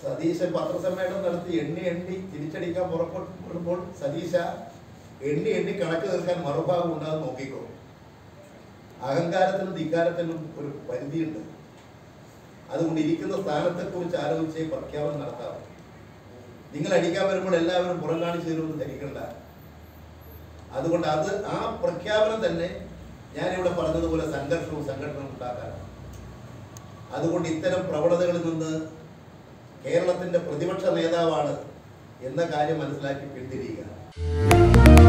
സതീശൻ പത്രസമ്മേളനം നടത്തി എണ്ണി എണ്ണി തിരിച്ചടിക്കാൻ പുറപ്പെടുമ്പോൾ സതീശ എണ്ണി എണ്ണി കണക്ക് തീർക്കാൻ മറുഭാഗം ഉണ്ടാകും നോക്കിക്കോ അഹങ്കാരത്തിനും ധിക്കാരത്തിനും ഒരു പരിധിയുണ്ട് അതുകൊണ്ട് ഇരിക്കുന്ന സ്ഥാനത്തെക്കുറിച്ച് ആലോചിച്ച് പ്രഖ്യാപനം നടത്താം നിങ്ങൾ അടിക്കാൻ വരുമ്പോൾ എല്ലാവരും പുറം കാണിച്ചു തരുമെന്ന് ധരിക്കണ്ട അതുകൊണ്ട് അത് ആ പ്രഖ്യാപനം തന്നെ ഞാനിവിടെ പറഞ്ഞതുപോലെ സംഘർഷവും സംഘടനവും ഉണ്ടാക്കാനാണ് അതുകൊണ്ട് ഇത്തരം പ്രവണതകളിൽ നിന്ന് കേരളത്തിന്റെ പ്രതിപക്ഷ നേതാവാണ് എന്ന കാര്യം മനസ്സിലാക്കി പിന്തിരിയുക